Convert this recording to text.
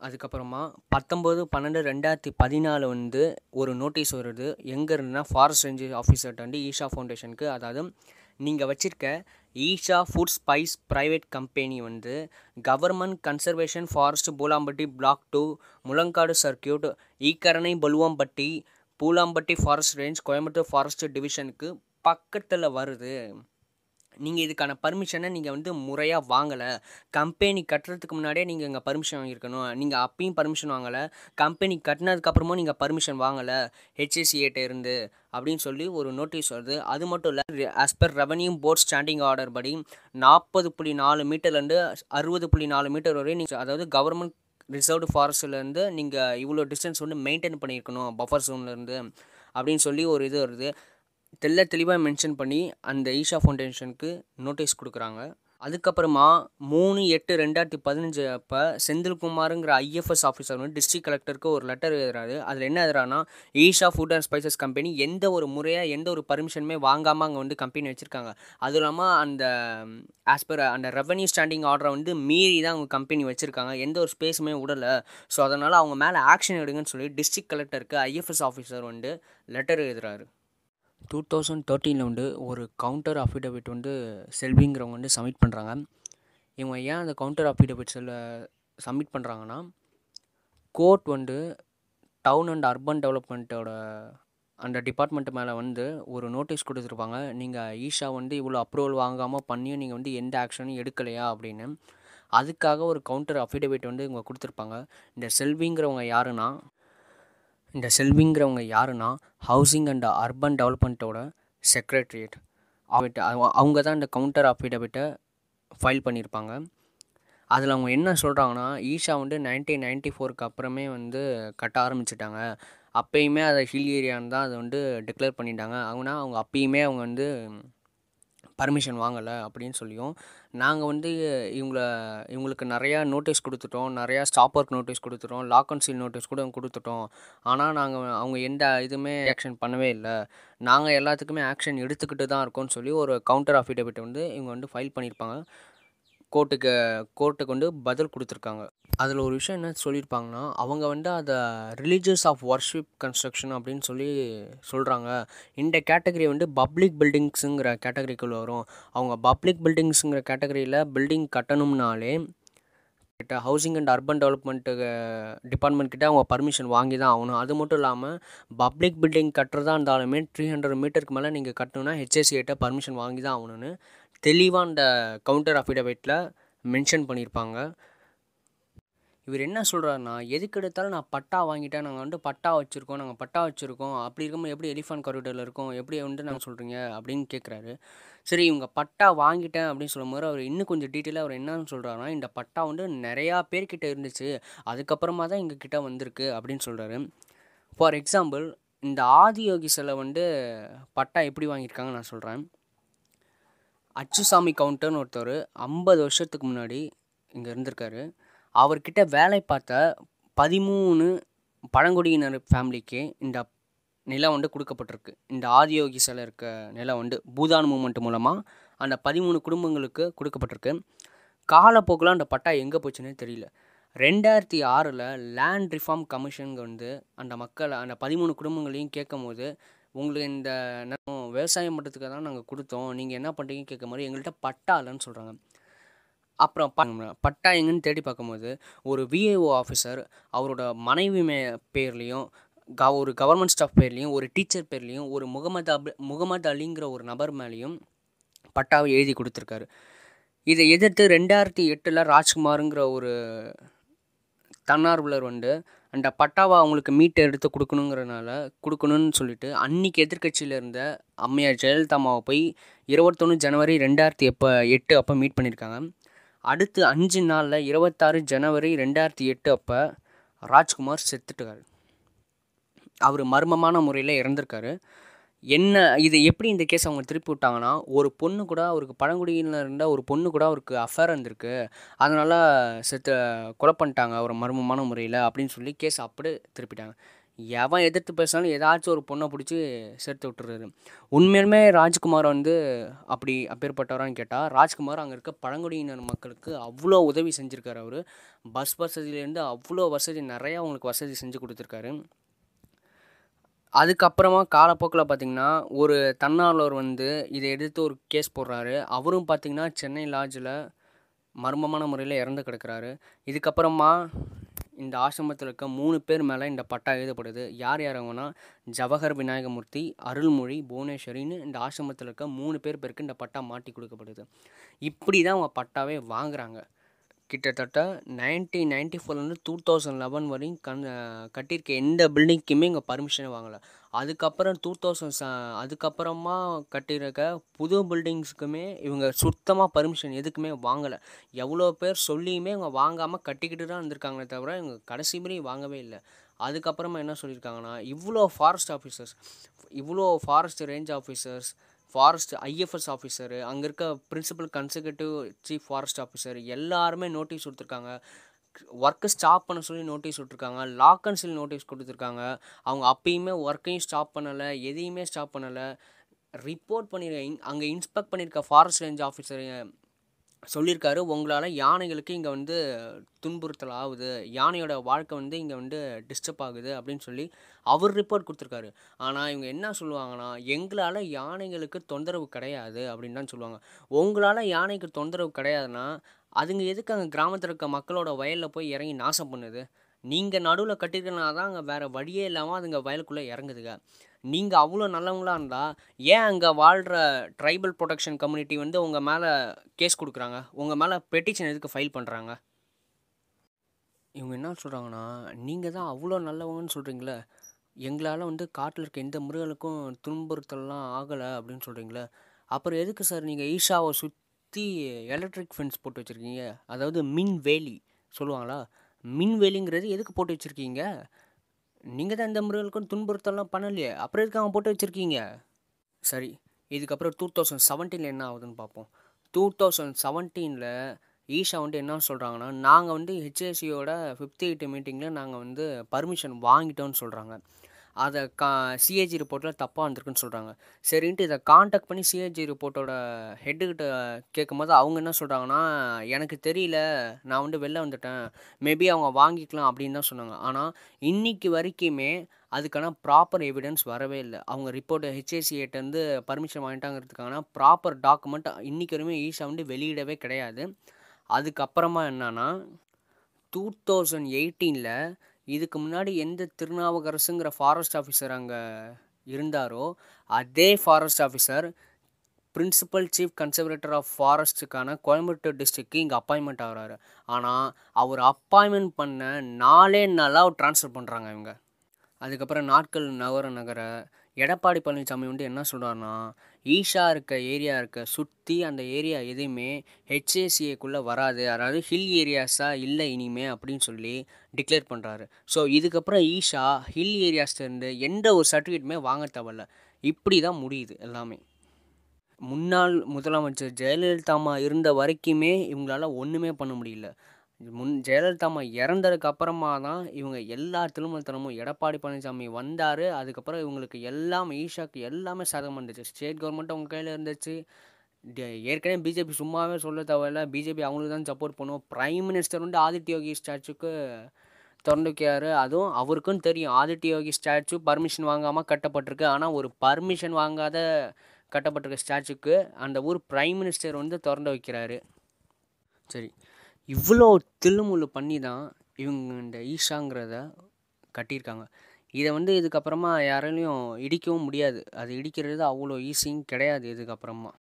அதுக்கப்புறமா பத்தொம்போது பன்னெண்டு ரெண்டாயிரத்தி பதினாலு வந்து ஒரு நோட்டீஸ் வருது எங்கே இருந்துன்னா ஃபாரஸ்ட் ரேஞ்சு ஆஃபீஸர்கிட்ட வந்து ஈஷா ஃபவுண்டேஷனுக்கு அதாவது நீங்கள் வச்சுருக்க Isha food spice private company வந்து government conservation forest Poolampatti block to Muzhangadu circuit Ikkaranai Boluvampatti Poolampatti forest range Coimbatore forest டிவிஷனுக்கு பக்கத்தில் வருது நீங்கள் இதுக்கான பர்மிஷனை நீங்கள் வந்து முறையாக வாங்கலை கம்பெனி கட்டுறதுக்கு முன்னாடியே நீங்கள் இங்கே பர்மிஷன் வாங்கியிருக்கணும் நீங்கள் அப்பயும் பர்மிஷன் வாங்கலை கம்பெனி கட்டினதுக்கப்புறமும் நீங்கள் பர்மிஷன் வாங்கலை ஹெச்எஸ்சிஏட்ட இருந்து அப்படின்னு சொல்லி ஒரு நோட்டீஸ் வருது அது மட்டும் இல்லை as per revenue board standing order படி நாற்பது புள்ளி நாலு மீட்டர்லேருந்து அறுபது புள்ளி நாலு மீட்டர் வரையும் நீங்கள் அதாவது கவர்மெண்ட் ரிசர்வ்டு ஃபாரஸ்ட்லேருந்து நீங்கள் இவ்வளோ டிஸ்டன்ஸ் வந்து மெயின்டைன் பண்ணியிருக்கணும் பஃபர் ஜோன்லேருந்து அப்படின்னு சொல்லி ஒரு இது வருது தெல்ல தெளிவாக மென்ஷன் பண்ணி அந்த ஈஷா ஃபவுண்டேஷனுக்கு நோட்டீஸ் கொடுக்குறாங்க அதுக்கப்புறமா மூணு எட்டு ரெண்டாயிரத்தி பதினஞ்சு அப்போ செந்தில்குமாருங்கிற ஐஎஃப்எஸ் ஆஃபீஸர் வந்து டிஸ்ட்ரிக்ட் கலெக்டருக்கு ஒரு லெட்டர் எழுதுறாரு அதில் என்ன எழுதுறான்னா Isha food and spices company எந்த ஒரு முறையாக எந்த ஒரு பர்மிஷனுமே வாங்காமல் அங்கே வந்து கம்பெனி வச்சுருக்காங்க அதுவும் இல்லாமல் அந்த ஆஸ் பர் அந்த ரெவன்யூ ஸ்டாண்டிங் ஆர்டரை வந்து மீறி தான் அவங்க கம்பெனி வச்சுருக்காங்க எந்த ஒரு ஸ்பேஸுமே விடலை ஸோ அதனால் அவங்க மேலே ஆக்ஷன் எடுங்கன்னு சொல்லி டிஸ்ட்ரிக்ட் கலெக்டருக்கு ஐஎஃப்எஸ் ஆஃபீஸர் வந்து லெட்டர் எழுதுறாரு டூ தௌசண்ட் தேர்ட்டீனில் வந்து ஒரு கவுண்டர் அஃபிடவிட் வந்து செல்விங்கிறவங்க வந்து சப்மிட் பண்ணுறாங்க இவங்க ஏன் அந்த கவுண்டர் அஃபிடவிட் செல் சப்மிட் பண்ணுறாங்கன்னா கோர்ட் வந்து டவுன் அண்ட் அர்பன் டெவலப்மெண்ட்டோட அந்த டிபார்ட்மெண்ட் மேலே வந்து ஒரு நோட்டீஸ் கொடுத்துருப்பாங்க நீங்கள் ஈஷா வந்து இவ்வளோ அப்ரூவல் வாங்காமல் பண்ணியும் நீங்கள் வந்து எந்த ஆக்ஷனும் எடுக்கலையா அப்படின்னு அதுக்காக ஒரு கவுண்டர் அஃபிடவிட் வந்து இவங்க கொடுத்துருப்பாங்க இந்த செல்விங்கிறவங்க யாருன்னா இந்த செல்விங்கிறவங்க யாருன்னா ஹவுசிங் அண்ட் அர்பன் டெவலப்மெண்ட்டோட செக்ரட்டரியேட் அவட்ட அவங்க தான் இந்த கவுண்டர் அஃபிடவிட்டை ஃபைல் பண்ணியிருப்பாங்க அதில் அவங்க என்ன சொல்கிறாங்கன்னா ஈஷா வந்து நைன்டீன் நைன்ட்டி ஃபோருக்கு அப்புறமே வந்து கட்ட ஆரம்பிச்சிட்டாங்க அப்பயுமே அதை ஹில் ஏரியான்னு தான் அதை வந்து டிக்ளேர் பண்ணிட்டாங்க அவங்கன்னா அவங்க அப்பயுமே அவங்க வந்து பர்மிஷன் வாங்கலை அப்படின்னு சொல்லியும் நாங்கள் வந்து இவங்கள இவங்களுக்கு நிறையா நோட்டீஸ் கொடுத்துட்டோம் நிறையா ஸ்டாப் ஒர்க் நோட்டீஸ் கொடுத்துட்டோம் லாக் அண்ட் சீல் நோட்டீஸ் கூட கொடுத்துட்டோம் ஆனால் நாங்கள் அவங்க எந்த இதுவுமே ஆக்ஷன் பண்ணவே இல்லை நாங்கள் எல்லாத்துக்குமே ஆக்ஷன் எடுத்துக்கிட்டு தான் இருக்கோம்னு சொல்லி ஒரு கவுண்டர் அஃபிடவிட் வந்து இவங்க வந்து ஃபைல் பண்ணியிருப்பாங்க கோர்ட்டுக்கு கோர்ட்டுக்கு வந்து பதில் கொடுத்துருக்காங்க அதில் ஒரு விஷயம் என்ன சொல்லியிருப்பாங்கன்னா அவங்க வந்து அதை ரிலீஜியஸ் ஆஃப் ஒர்ஷிப் கன்ஸ்ட்ரக்ஷன் அப்படின்னு சொல்லி சொல்கிறாங்க இந்த கேட்டகரி வந்து பப்ளிக் பில்டிங்ஸுங்கிற கேட்டகரிக்குள்ளே வரும் அவங்க பப்ளிக் பில்டிங்ஸுங்கிற கேட்டகரியில் பில்டிங் கட்டணும்னாலே கிட்ட housing and urban development department கிட்ட அவங்க பர்மிஷன் வாங்கி தான் ஆகணும் அது மட்டும் இல்லாமல் பப்ளிக் பில்டிங் கட்டுறதா இருந்தாலுமே த்ரீ ஹண்ட்ரட் மீட்டருக்கு மேலே நீங்கள் கட்டணும்னா ஹெச்எஸ்சிகிட்ட பர்மிஷன் வாங்கி தான் ஆகணும்னு தெளிவாக அந்த கவுண்டர் அஃபிடவிட்டில் மென்ஷன் பண்ணியிருப்பாங்க இவர் என்ன சொல்கிறாருன்னா எதுக்கு எடுத்தாலும் நான் பட்டா வாங்கிட்டேன் நாங்கள் வந்து பட்டா வச்சுருக்கோம் நாங்கள் பட்டா வச்சுருக்கோம் அப்படி இருக்கும்போது எப்படி எலிஃபண்ட் காரிடரில் இருக்கோம் எப்படி வந்து நாங்கள் சொல்கிறீங்க அப்படின்னு கேட்குறாரு சரி இவங்க பட்டா வாங்கிட்டேன் அப்படின்னு சொல்லும்போது அவர் இன்னும் கொஞ்சம் டீட்டெயிலாக அவர் என்னன்னு சொல்கிறாருன்னா இந்த பட்டா வந்து நிறையா பேர்கிட்ட இருந்துச்சு அதுக்கப்புறமா தான் எங்கள் கிட்ட வந்திருக்கு அப்படின்னு சொல்கிறாரு ஃபார் எக்ஸாம்பிள் இந்த ஆதியோகி சிலை வந்து பட்டா எப்படி வாங்கியிருக்காங்க நான் சொல்கிறேன் அச்சுசாமி கவுண்டர்னு ஒருத்தர் ஐம்பது வருஷத்துக்கு முன்னாடி இங்கே இருந்திருக்காரு அவர்கிட்ட வேலை பார்த்த பதிமூணு பழங்குடியினர் ஃபேமிலிக்கு இந்த நிலம் வந்து கொடுக்கப்பட்டிருக்கு இந்த ஆதியோகி சிலை இருக்க நிலம் வந்து பூதான் மூமெண்ட் மூலமாக அந்த பதிமூணு குடும்பங்களுக்கு கொடுக்கப்பட்டிருக்கு காலப்போக்கில் அந்த பட்டா எங்கே போச்சுன்னே தெரியல ரெண்டாயிரத்தி ஆறில் லேண்ட் ரிஃபார்ம் கமிஷன் வந்து அந்த மக்களை அந்த பதிமூணு குடும்பங்களையும் கேட்கும் போது உங்களுக்கு இந்த நிலம் விவசாயம் பண்ணுறதுக்காக தான் நாங்கள் கொடுத்தோம் நீங்கள் என்ன பண்ணுறீங்க கேட்கும் போது எங்கள்கிட்ட பட்டா இல்லைன்னு சொல்கிறாங்க அப்புறம் ப பட்டா எங்கன்னு தேடி பார்க்கும்போது ஒரு விஏஓ ஆஃபீஸர் அவரோட மனைவி மே பேர்லேயும் க ஒரு கவர்மெண்ட் ஸ்டாஃப் பேர்லேயும் ஒரு டீச்சர் பேர்லேயும் ஒரு முகமது அப் முகமது அலிங்கிற ஒரு நபர் மேலேயும் பட்டாவை எழுதி கொடுத்துருக்காரு இதை எதிர்த்து ரெண்டாயிரத்தி எட்டில் ராஜ்குமாருங்கிற ஒரு தன்னார்வலர் வந்து அந்த பட்டாவை அவங்களுக்கு மீட்டு எடுத்து கொடுக்கணுங்கிறனால கொடுக்கணும்னு சொல்லிட்டு அன்றைக்கி எதிர்கட்சியில் இருந்த அம்மையார் ஜெயலலிதா அம்மாவை போய் இருபத்தொன்று ஜனவரி ரெண்டாயிரத்தி எப்போ எட்டு அப்போ மீட் பண்ணியிருக்காங்க அடுத்து அஞ்சு நாளில் இருபத்தாறு ஜனவரி ரெண்டாயிரத்தி எட்டு அப்போ ராஜ்குமார் செத்துட்டார் அவர் மர்மமான முறையில் இறந்துருக்காரு என்ன இது எப்படி இந்த கேஸ் அவங்க திருப்பி விட்டாங்கன்னா ஒரு பொண்ணு கூட அவருக்கு பழங்குடியினர் இருந்த ஒரு பொண்ணு கூட அவருக்கு அஃபேர் இருந்திருக்கு அதனால் செத்து கொலை பண்ணிட்டாங்க ஒரு மர்மமான முறையில் அப்படின்னு சொல்லி கேஸ் அப்படியே திருப்பிட்டாங்க எவன் எதிர்த்து பேசினாலும் ஏதாச்சும் ஒரு பொண்ணை பிடிச்சி சேர்த்து விட்டுறாரு உண்மையுமே ராஜ்குமார் வந்து அப்படி அப்பேற்பட்டவரான்னு கேட்டால் ராஜ்குமார் அங்கே இருக்க பழங்குடியினர் மக்களுக்கு அவ்வளோ உதவி செஞ்சுருக்காரு அவர் பஸ் வசதியிலேருந்து அவ்வளோ வசதி நிறையா அவங்களுக்கு வசதி செஞ்சு கொடுத்துருக்காரு அதுக்கப்புறமா காலப்போக்கில் பார்த்திங்கன்னா ஒரு தன்னார்வலர் வந்து இதை எடுத்து ஒரு கேஸ் போடுறாரு அவரும் பார்த்திங்கன்னா சென்னை லாட்ஜில் மர்மமான முறையில் இறந்து கிடக்கிறாரு இதுக்கப்புறமா இந்த ஆசிரமத்தில் இருக்க மூணு பேர் மேலே இந்த பட்டா எழுதப்படுது யார் யார் அவங்கன்னா ஜவஹர் விநாயகமூர்த்தி அருள்மொழி புவனேஸ்வரின்னு இந்த ஆசிரமத்தில் இருக்க மூணு பேர் பேருக்கு இந்த பட்டா மாட்டி கொடுக்கப்படுது இப்படி தான் அவங்க பட்டாவே வாங்குறாங்க கிட்டத்தட்ட நைன்டீன் நைன்டி ஃபோர்லேருந்து டூ தௌசண்ட் லெவன் வரையும் கண் கட்டியிருக்க எந்த பில்டிங்க்குமே இங்கே பர்மிஷனே வாங்கலை அதுக்கப்புறம் டூ தௌசண்ட் ச அதுக்கப்புறமா கட்டியிருக்க புது பில்டிங்ஸுக்குமே இவங்க சுத்தமாக பர்மிஷன் எதுக்குமே வாங்கலை எவ்வளோ பேர் சொல்லியுமே இவங்க வாங்காமல் கட்டிக்கிட்டு தான் இருந்திருக்காங்களே தவிர இவங்க கடைசி வரையும் வாங்கவே இல்லை அதுக்கப்புறமா என்ன சொல்லியிருக்காங்கன்னா இவ்வளோ ஃபாரஸ்ட் ஆஃபீஸர்ஸ் இவ்வளோ forest range officers forest IFS officer அங்கே இருக்க principal conservative chief forest officer எல்லாருமே நோட்டீஸ் கொடுத்துருக்காங்க ஒர்க்கை ஸ்டாப் பண்ண சொல்லி நோட்டீஸ் விட்ருக்காங்க லாக் அண்ட் சில் நோட்டீஸ் கொடுத்துருக்காங்க அவங்க அப்பயுமே ஒர்க்கையும் ஸ்டாப் பண்ணலை எதையுமே ஸ்டாப் பண்ணலை ரிப்போர்ட் பண்ணியிருக்க அங்கே இன்ஸ்பெக்ட் பண்ணியிருக்க ஃபாரஸ்ட் ரேஞ்ச் ஆஃபீஸர் சொல்லியிருக்காரு உங்களால் யானைகளுக்கு இங்கே வந்து துன்புறுத்தல் ஆகுது யானையோட வாழ்க்கை வந்து இங்கே வந்து டிஸ்டர்ப் ஆகுது அப்படின்னு சொல்லி அவர் ரிப்போர்ட் கொடுத்துருக்காரு ஆனால் இவங்க என்ன சொல்லுவாங்கன்னா எங்களால் யானைகளுக்கு தொந்தரவு கிடையாது அப்படின்னு தான் சொல்லுவாங்க உங்களால் யானைக்கு தொந்தரவு கிடையாதுன்னா அதுங்க எதுக்கு அங்கே கிராமத்தில் இருக்க மக்களோட வயலில் போய் இறங்கி நாசம் பண்ணுது நீங்கள் நடுவில் கட்டிருக்கனால தான் அங்கே வேறு வழியே இல்லாமல் அதுங்க வயலுக்குள்ளே இறங்குதுங்க நீங்கள் அவ்வளோ நல்லவங்களாக இருந்தால் ஏன் அங்கே வாழ்கிற ட்ரைபல் ப்ரொடெக்ஷன் கம்யூனிட்டி வந்து உங்கள் மேலே கேஸ் கொடுக்குறாங்க உங்கள் மேலே பெட்டிஷன் எதுக்கு ஃபைல் பண்ணுறாங்க இவங்க என்ன சொல்கிறாங்கன்னா நீங்கள் தான் அவ்வளோ நல்லவங்கன்னு சொல்கிறீங்களே எங்களால் வந்து காட்டில் இருக்க எந்த மிருகங்களுக்கும் துன்புறுத்தல்லாம் ஆகலை அப்படின்னு சொல்கிறீங்களே அப்புறம் எதுக்கு சார் நீங்கள் ஈஷாவை சுற்றி எலக்ட்ரிக் ஃபென்ஸ் போட்டு வச்சுருக்கீங்க அதாவது மின் வேலி சொல்லுவாங்களா மின் வேலிங்கிறது எதுக்கு போட்டு வச்சுருக்கீங்க நீங்கள் தான் எந்த மிருகங்களுக்கும் துன்புறுத்தலாம் பண்ணலையே அப்புறம் எதுக்கு அவங்க போட்டு வச்சுருக்கீங்க சரி இதுக்கப்புறம் டூ தௌசண்ட் செவன்டீனில் என்ன ஆகுதுன்னு பார்ப்போம் டூ தௌசண்ட் செவன்டீனில் ஈஷா வந்து என்ன சொல்கிறாங்கன்னா நாங்கள் வந்து ஹெச்ஏசியோட ஃபிஃப்த் எயிட் மீட்டிங்கில் நாங்கள் வந்து பர்மிஷன் வாங்கிட்டோம்னு சொல்கிறாங்க அதை கா சிஏஜி ரிப்போர்ட்டில் தப்பாக வந்திருக்குன்னு சொல்கிறாங்க சரின்ட்டு இதை காண்டாக்ட் பண்ணி சிஏஜி ரிப்போர்ட்டோட ஹெட்டுக்கிட்ட கேட்கும்போது அவங்க என்ன சொல்கிறாங்கன்னா எனக்கு தெரியல நான் வந்து வெளில வந்துட்டேன் மேபி அவங்க வாங்கிக்கலாம் அப்படின்னு தான் சொன்னாங்க ஆனால் இன்னைக்கு வரைக்குமே அதுக்கான ப்ராப்பர் எவிடன்ஸ் வரவே இல்லை அவங்க ரிப்போர்ட் ஹெச்ஏசிஏட்டேருந்து பர்மிஷன் வாங்கிட்டாங்கிறதுக்கான ப்ராப்பர் டாக்குமெண்ட் இன்றைக்கி வரையுமே ஈஷா வந்து வெளியிடவே கிடையாது அதுக்கப்புறமா என்னன்னா டூ தௌசண்ட் எயிட்டீனில் இதுக்கு முன்னாடி எந்த திருநாவுக்கரசுங்கிற ஃபாரஸ்ட் ஆஃபீஸர் அங்கே இருந்தாரோ அதே forest officer principal chief conservator of ஃபாரஸ்ட்டுக்கான கோயம்புத்தூர் டிஸ்ட்ரிக்க்கு இங்கே அப்பாயின்மெண்ட் ஆகிறாரு ஆனால் அவர் அப்பாயின்மெண்ட் பண்ண நாலே நாளாக அவர் ட்ரான்ஸ்ஃபர் பண்ணுறாங்க இவங்க அதுக்கப்புறம் நாட்கள் நகர நகர எடப்பாடி பழனிசாமி வந்து என்ன சொல்கிறாருன்னா ஈஷா இருக்க ஏரியா இருக்க சுற்றி அந்த ஏரியா எதுவுமே ஹெச்ஏசிஏக்குள்ளே வராது அதாவது ஹில் ஏரியாஸாக இல்லை இனிமே அப்படின்னு சொல்லி டிக்ளேர் பண்ணுறாரு ஸோ இதுக்கப்புறம் ஈஷா ஹில் ஏரியாஸ்லேருந்து எந்த ஒரு சர்டிஃபிகேட்டுமே வாங்க தேவையில்ல இப்படி தான் முடியுது எல்லாமே முன்னாள் முதலமைச்சர் ஜெயலலிதா அம்மா இருந்த வரைக்குமே இவங்களால ஒன்றுமே பண்ண முடியல முன் ஜெயலலிதா அம்மா இறந்ததுக்கு அப்புறமா தான் இவங்க எல்லா திருமணத்தனமும் எடப்பாடி பழனிசாமி வந்தார் அதுக்கப்புறம் இவங்களுக்கு எல்லாமே ஈஷாக்கு எல்லாமே சாதகம் இருந்துச்சு ஸ்டேட் கவர்மெண்ட் அவங்க கையில் இருந்துச்சு ஏற்கனவே பிஜேபி சும்மாவே சொல்ல தேவையில்ல பிஜேபி அவங்களுக்கு தான் சப்போர்ட் பண்ணுவோம் ப்ரைம் மினிஸ்டர் வந்து ஆதித்ய யோகி ஸ்டாச்சுக்கு திறந்து வைக்கிறாரு அதுவும் அவருக்கும் தெரியும் ஆதித்ய யோகி ஸ்டாச்சு பர்மிஷன் வாங்காமல் கட்டப்பட்டிருக்கு ஆனால் ஒரு பர்மிஷன் வாங்காத கட்டப்பட்டிருக்க ஸ்டாச்சுக்கு அந்த ஊர் ப்ரைம் மினிஸ்டர் வந்து திறந்து வைக்கிறாரு சரி இவ்வளோ தில்லுமுள்ளு பண்ணி தான் இவங்க இந்த ஈஷாங்கிறத கட்டியிருக்காங்க இதை வந்து இதுக்கப்புறமா யாராலையும் இடிக்கவும் முடியாது அது இடிக்கிறது அவ்வளோ ஈஸியும் கிடையாது இதுக்கப்புறமா